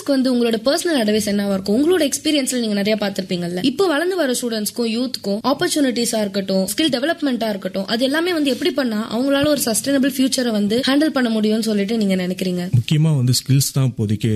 ஸ்டூடெண்ட்ஸ்க்கு வந்து உங்களோட பர்சனல் அட்வைஸ் என்னவா இருக்கும் உங்களோட எக்ஸ்பீரியன்ஸ்ல நீங்க நிறைய பார்த்திருப்பீங்கல்ல இப்போ வளர்ந்து வர ஸ்டூடெண்ட்ஸ்க்கும் யூத்துக்கும் ஆப்பர்ச்சுனிட்டிஸா இருக்கட்டும் ஸ்கில் டெவலப்மெண்டா இருக்கட்டும் அது எல்லாமே வந்து எப்படி பண்ணா அவங்களால ஒரு சஸ்டைனபிள் ஃபியூச்சரை வந்து ஹேண்டில் பண்ண முடியும்னு சொல்லிட்டு நீங்க நினைக்கிறீங்க முக்கியமாக வந்து ஸ்கில்ஸ் தான் இப்போதைக்கு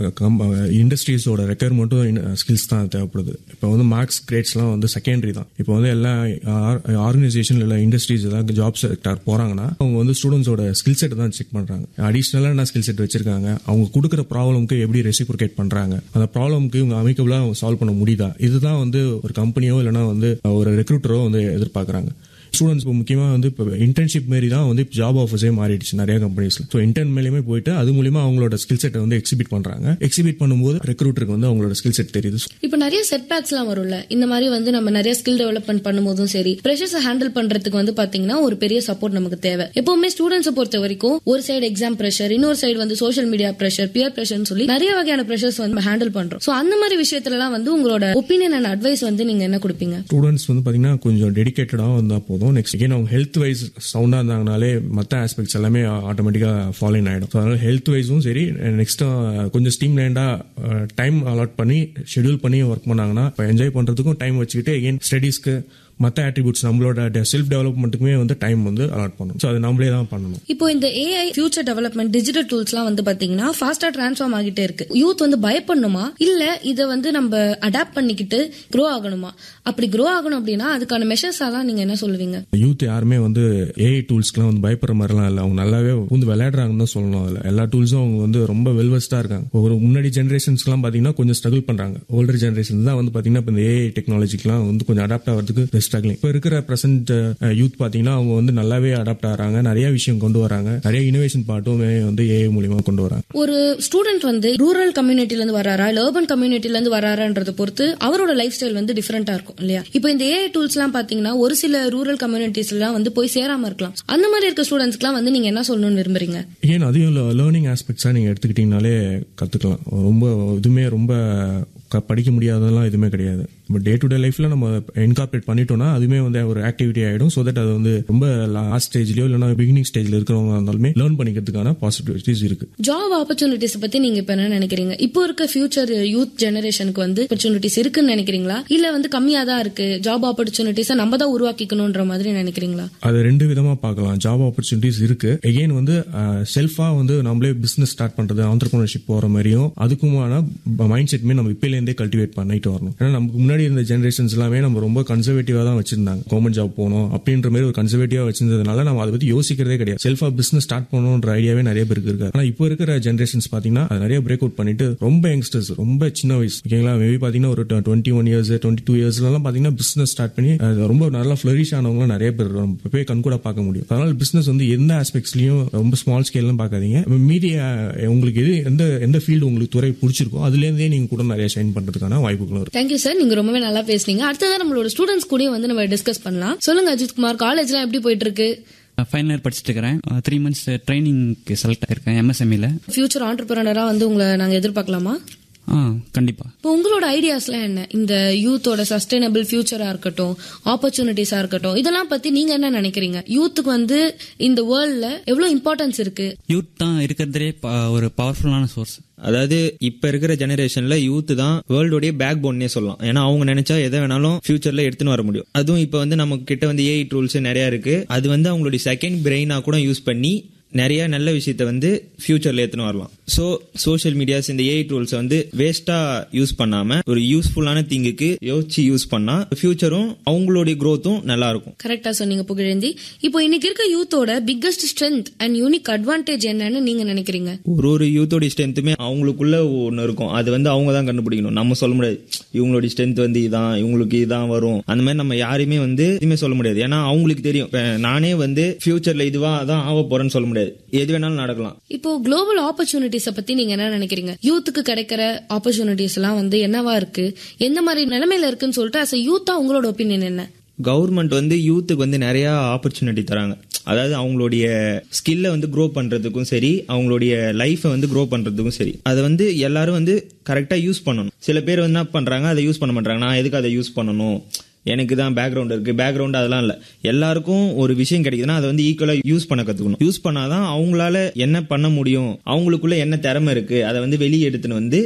இண்டஸ்ட்ரீஸோட ரெக்குயர்மெண்ட்டும் ஸ்கில்ஸ் தான் தேவைப்படுது இப்போ வந்து மார்க்ஸ் கிரேட்ஸ்லாம் வந்து செகண்டரி தான் இப்போ வந்து எல்லா ஆர்கனைசேஷன் இல்லை இண்டஸ்ட்ரீஸ் ஏதாவது ஜாப் செக்டார் போறாங்கன்னா அவங்க வந்து ஸ்டூடெண்ட்ஸோட ஸ்கில் செட் தான் செக் பண்றாங்க அடிஷ்னலாக என்ன ஸ்கில் செட் வச்சிருக்காங்க அவங்க கொடுக்குற ப்ராப்ளம்க்கு எப்படி ரெசிப்ரிகேட் பண்றாங்க அந்த ப்ராப்ளம்க்கு இவங்க அமைக்கபிளா சால்வ் பண்ண முடியுதா இதுதான் வந்து ஒரு கம்பெனியோ இல்லைன்னா வந்து ஒரு ரெக்ரூட்டரோ வந்து எதிர்பார்க்கறாங்க ஸ்டூடெண்ட்ஸ் இப்போ முக்கியமாக வந்து இப்போ இன்டர்ன்ஷிப் மாரி தான் வந்து ஜாப் ஆஃபர்ஸே மாறிடுச்சு நிறைய கம்பெனிஸ்ல ஸோ இன்டர்ன் மேலேயுமே போயிட்டு அது மூலியமா அவங்களோட ஸ்கில் செட்டை வந்து எக்ஸிபிட் பண்றாங்க எக்ஸிபிட் பண்ணும்போது ரெக்ரூட்டருக்கு வந்து அவங்களோட ஸ்கில் செட் தெரியுது இப்போ நிறைய செட்பேக்ஸ் எல்லாம் வரும்ல இந்த மாதிரி வந்து நம்ம நிறைய ஸ்கில் டெவலப்மெண்ட் பண்ணும்போதும் சரி ப்ரெஷர்ஸ் ஹேண்டில் பண்றதுக்கு வந்து பாத்தீங்கன்னா ஒரு பெரிய சப்போர்ட் நமக்கு தேவை எப்பவுமே ஸ்டூடெண்ட்ஸை பொறுத்த வரைக்கும் ஒரு சைடு எக்ஸாம் ப்ரெஷர் இன்னொரு சைடு வந்து சோஷியல் மீடியா ப்ரெஷர் பியர் ப்ரெஷர்னு சொல்லி நிறைய வகையான ப்ரெஷர்ஸ் வந்து ஹேண்டில் பண்றோம் சோ அந்த மாதிரி விஷயத்துல எல்லாம் வந்து உங்களோட ஒப்பீனியன் அண்ட் அட்வைஸ் வந்து நீங்க என்ன கொடுப்பீங்க ஸ்டூடெண்ட்ஸ் வந்து பாத்தீங்கன்னா கொஞ்சம் டெடிகேட்டடாக வந்தால் போதும் நெக்ஸ்ட் again அவங்க ஹெல்த் வைஸ் சவுண்டாக இருந்தாங்கனாலே மற்ற ஆஸ்பெக்ட்ஸ் எல்லாமே ஆட்டோமேட்டிக்காக ஃபாலோயின் ஆகிடும் ஸோ அதனால ஹெல்த் வைஸும் சரி நெக்ஸ்ட் கொஞ்சம் ஸ்டீம் லைண்டாக டைம் அலாட் பண்ணி ஷெடியூல் பண்ணி ஒர்க் பண்ணாங்கன்னா இப்போ என்ஜாய் பண்ணுறதுக்கும் டைம் வச்சுக்கிட்டு எகெயின் ஸ்டடீஸ்க்கு மற்ற ஆட்ரிபியூட்ஸ் நம்மளோட செல்ஃப் டெவலப்மெண்ட்டுக்குமே வந்து டைம் வந்து அலாட் பண்ணணும் ஸோ அது நம்மளே தான் பண்ணணும் இப்போ இந்த ஏஐ ஃபியூச்சர் டெவலப்மெண்ட் டிஜிட்டல் டூல்ஸ்லாம் வந்து பாத்தீங்கன்னா ஃபாஸ்டா டிரான்ஸ்ஃபார்ம் ஆகிட்டே இருக்கு யூத் வந்து பயப்படணுமா இல்ல இதை வந்து நம்ம அடாப்ட் பண்ணிக்கிட்டு க்ரோ ஆகணுமா அப்படி க்ரோ ஆகணும் அப்படின்னா அதுக்கான மெஷர்ஸ் எல்லாம் நீங்க என்ன சொல்லுவீங்க யூத் யாருமே வந்து ஏஐ டூல்ஸ்க்குலாம் வந்து பயப்படுற மாதிரிலாம் இல்லை அவங்க நல்லாவே வந்து விளையாடுறாங்கன்னு தான் சொல்லணும் அதில் எல்லா டூல்ஸும் அவங்க வந்து ரொம்ப வெல்வெஸ்டாக இருக்காங்க ஒரு முன்னாடி ஜென்ரேஷன்ஸ்க்குலாம் பார்த்தீங்கன்னா கொஞ்சம் ஸ்ட்ரகிள் பண்ணுறாங்க ஓல்டர் ஜென்ரேஷன் தான் வந்து பார்த்தீங்கன்னா இப்போ இந்த ஏஐ டெக்னாலஜிக்குலாம் வந்து கொஞ்சம் அடாப்ட் ஆகிறதுக்கு ஸ்ட்ரகிளிங் இப்போ இருக்கிற ப்ரெசென்ட் யூத் பார்த்தீங்கன்னா அவங்க வந்து நல்லாவே அடாப்ட் ஆகிறாங்க நிறைய விஷயம் கொண்டு வராங்க நிறைய இனோவேஷன் பார்ட்டுமே வந்து ஏஐ மூலியமா கொண்டு வராங்க ஒரு ஸ்டூடெண்ட் வந்து ரூரல் கம்யூனிட்டில இருந்து வராரா இல்ல urban கம்யூனிட்டில இருந்து வராரான்றத பொறுத்து அவரோட லைஃப் ஸ்டைல் வந்து டிஃபரெண்டா இருக்கும் இல்லையா இப்போ இந்த ஏஐ டூல்ஸ் எல்லாம் பாத்தீங்கன்னா ஒரு சில ரூரல் கம்யூனிட்டிஸ் எல்லாம் வந்து போய் சேராம இருக்கலாம் அந்த மாதிரி இருக்க ஸ்டூடெண்ட்ஸ்க்குலாம் வந்து நீங்க என்ன சொல்லணும்னு விரும்புறீங்க ஏன் அதையும் லேர்னிங் ஆஸ்பெக்ட்ஸாக நீங்கள் எடுத்துக்கிட்டீங்கனாலே கற்றுக்கலாம் ரொம்ப இதுவுமே ரொம்ப க- படிக்க முடியாததெல்லாம் எதுவுமே கிடையாது பட் டே டு டே லைஃப்ல நம்ம இன்கார்பரேட் பண்ணிட்டோம்னா அதுவுமே வந்து ஒரு ஆக்டிவிட்டி ஆகிடும் ஸோ தட் அது வந்து ரொம்ப லாஸ்ட் ஸ்டேஜ்லயோ இல்லைன்னா பிகினிங் ஸ்டேஜ்ல இருக்கிறவங்க இருந்தாலுமே லேர்ன் பண்ணிக்கிறதுக்கான பாசிபிலிட்டிஸ் இருக்கு ஜாப் ஆப்பர்ச்சுனிட்டிஸ் பத்தி நீங்க இப்ப என்ன நினைக்கிறீங்க இப்போ இருக்க ஃபியூச்சர் யூத் ஜெனரேஷனுக்கு வந்து ஆப்பர்ச்சுனிட்டிஸ் இருக்குன்னு நினைக்கிறீங்களா இல்ல வந்து கம்மியா தான் இருக்கு ஜாப் ஆப்பர்ச்சுனிட்டிஸை நம்ம தான் உருவாக்கிக்கணும்ன்ற மாதிரி நினைக்கிறீங்களா அது ரெண்டு விதமா பார்க்கலாம் ஜாப் ஆப்பர்ச்சுனிட்டிஸ் இருக்கு எகெயின் வந்து செல்ஃபா வந்து நம்மளே பிசினஸ் ஸ்டார்ட் பண்றது ஆண்டர்பிரினர்ஷிப் போற மாதிரியும் அதுக்குமான மைண்ட் செட்மே நம்ம இப்பயிலேருந்தே கல்டிவேட் பண்ணிட்டு வரணும் ஏன்னா நமக்கு முன்னாடி இருந்த ஜென்ரேஷன்ஸ் எல்லாமே நம்ம ரொம்ப கன்சர்வேட்டிவா தான் வச்சிருந்தாங்க கவர்மெண்ட் ஜாப் போகணும் அப்படின்ற மாதிரி ஒரு கன்சர்வேட்டிவா வச்சிருந்ததுனால நம்ம அதை பத்தி யோசிக்கிறதே கிடையாது செல்ஃபா பிசினஸ் ஸ்டார்ட் பண்ணணுன்ற ஐடியாவே நிறைய பேருக்கு இருக்கு ஆனா இப்போ இருக்கிற ஜென்ரேஷன்ஸ் பாத்தீங்கன்னா அது நிறைய பிரேக் அவுட் பண்ணிட்டு ரொம்ப யங்ஸ்டர்ஸ் ரொம்ப சின்ன வயசு ஓகேங்களா மேபி பாத்தீங்கன்னா ஒரு twenty one years twenty two இயர்ஸ்லாம் பாத்தீங்கன்னா பிசினஸ் ஸ்டார்ட் பண்ணி அது ரொம்ப நல்லா ஃபிளரிஷ் ஆனவங்க நிறைய பேர் நம்ம போய் கண் கூட பார்க்க முடியும் அதனால பிசினஸ் வந்து எந்த ஆஸ்பெக்ட்ஸ்லயும் ரொம்ப ஸ்மால் ஸ்கேல்லாம் பார்க்காதீங்க மீடிய உங்களுக்கு எது எந்த எந்த ஃபீல்டு உங்களுக்கு துறை பிடிச்சிருக்கோ அதுல இருந்தே நீங்க கூட நிறைய ஷைன் பண்றதுக்கான வாய்ப்புகளும் இருக்கு தேங்க்யூ சார் நீங்க ரொம்பவே நல்லா பேசுனீங்க அடுத்ததான் நம்மளோட ஸ்டூடெண்ட்ஸ் கூட வந்து நம்ம டிஸ்கஸ் பண்ணலாம் சொல்லுங்க அஜித் குமார் காலேஜ்லாம் எப்படி போயிட்டு இருக்கு ஃபைனல் இயர் படிச்சுட்டு இருக்கிறேன் த்ரீ மந்த்ஸ் ட்ரைனிங்க்கு செலக்ட் ஆயிருக்கேன் எம்எஸ்எம்இல ஃபியூச்சர் ஆண்டர்பிரனரா வந்து உங்களை நாங்க எதிர்பார்க்கலாமா ஆ கண்டிப்பா இப்போ உங்களோட ஐடியாஸ்லாம் என்ன இந்த யூத்தோட சஸ்டைனபிள் ஃபியூச்சரா இருக்கட்டும் ஆப்பர்ச்சுனிட்டிஸா இருக்கட்டும் இதெல்லாம் பத்தி நீங்க என்ன நினைக்கிறீங்க யூத்துக்கு வந்து இந்த வேர்ல்ட்ல எவ்வளவு இம்பார்ட்டன்ஸ் இருக்கு யூத் தான் இருக்கிறதுலே ப- ஒரு பவர்ஃபுல்லான சோர்ஸ் அதாவது இப்ப இருக்கிற ஜெனரேஷன்ல யூத் தான் வேர்ல்டோடைய பேக் போன்னே சொல்லலாம் ஏன்னா அவங்க நினைச்சா எதை வேணாலும் ஃபியூச்சர்ல எடுத்துன்னு வர முடியும் அதுவும் இப்ப வந்து நம்ம கிட்ட வந்து ஏஐ டூல்ஸ் நிறைய இருக்கு அது வந்து அவங்களுடைய செகண்ட் பிரெயினா கூட யூஸ் பண்ணி நிறைய நல்ல விஷயத்த வந்து ஃபியூச்சர்ல எடுத்துன்னு வரலாம் ஸோ சோஷியல் மீடியாஸ் இந்த ஏஐ டூல்ஸ் வந்து வேஸ்டா யூஸ் பண்ணாம ஒரு யூஸ்ஃபுல்லான திங்குக்கு யோசிச்சு யூஸ் பண்ணா ஃபியூச்சரும் அவங்களுடைய growth-உம் நல்லா இருக்கும் கரெக்டா சொன்னீங்க புகழேந்தி இப்போ இன்னைக்கு இருக்க யூத்தோட biggest strength and unique advantage என்னன்னு நீங்க நினைக்கிறீங்க ஒரு ஒரு யூத்தோட ஸ்ட்ரென்த்துமே அவங்களுக்குள்ள ஒன்று இருக்கும் அது வந்து அவங்க தான் கண்டுபிடிக்கணும் நம்ம சொல்ல முடியாது இவங்களோட ஸ்ட்ரென்த் வந்து இதான் இவங்களுக்கு இதான் வரும் அந்த மாதிரி நம்ம யாரையுமே வந்து எதுவுமே சொல்ல முடியாது ஏன்னா அவங்களுக்கு தெரியும் இப்ப நானே வந்து ஃபியூச்சர்ல இதுவா தான் ஆக போறேன்னு சொல்ல முடியாது எது வேணாலும் நடக்கலாம் இப்போ குளோபல் ஆப்பர்ச்சுனிட்டிஸ பத்தி நீங்க என்ன நினைக்கிறீங்க யூத்துக்கு கிடைக்கிற ஆப்பர்ச்சுனிட்டிஸ் எல்லாம் வந்து என்னவா இருக்கு எந்த மாதிரி நிலைமையில இருக்குன்னு சொல்லிட்டு அஸ் யூத்தா உங்களோட ஒப்பீனியன் என்ன கவர்மெண்ட் வந்து யூத்துக்கு வந்து நிறைய ஆப்பர்ச்சுனிட்டி தராங்க அதாவது அவங்களுடைய ஸ்கில்லை வந்து க்ரோ பண்றதுக்கும் சரி அவங்களுடைய லைஃபை வந்து க்ரோ பண்றதுக்கும் சரி அதை வந்து எல்லாரும் வந்து கரெக்டாக யூஸ் பண்ணணும் சில பேர் வந்து என்ன பண்றாங்க அதை யூஸ் பண்ண மாட்டாங்க நான் எதுக்கு அதை யூஸ் பண்ணணும் எனக்கு தான் பேக்ரவுண்ட் இருக்கு பேக்ரவுண்ட் அதெல்லாம் இல்லை எல்லாருக்கும் ஒரு விஷயம் கிடைக்குதுன்னா அதை வந்து ஈக்குவலாக யூஸ் பண்ண கற்றுக்கணும் யூஸ் பண்ணாதான் அவங்களால என்ன பண்ண முடியும் அவங்களுக்குள்ள என்ன திறமை இருக்கு அதை வந்து வெளியே எடுத்துன்னு வந்து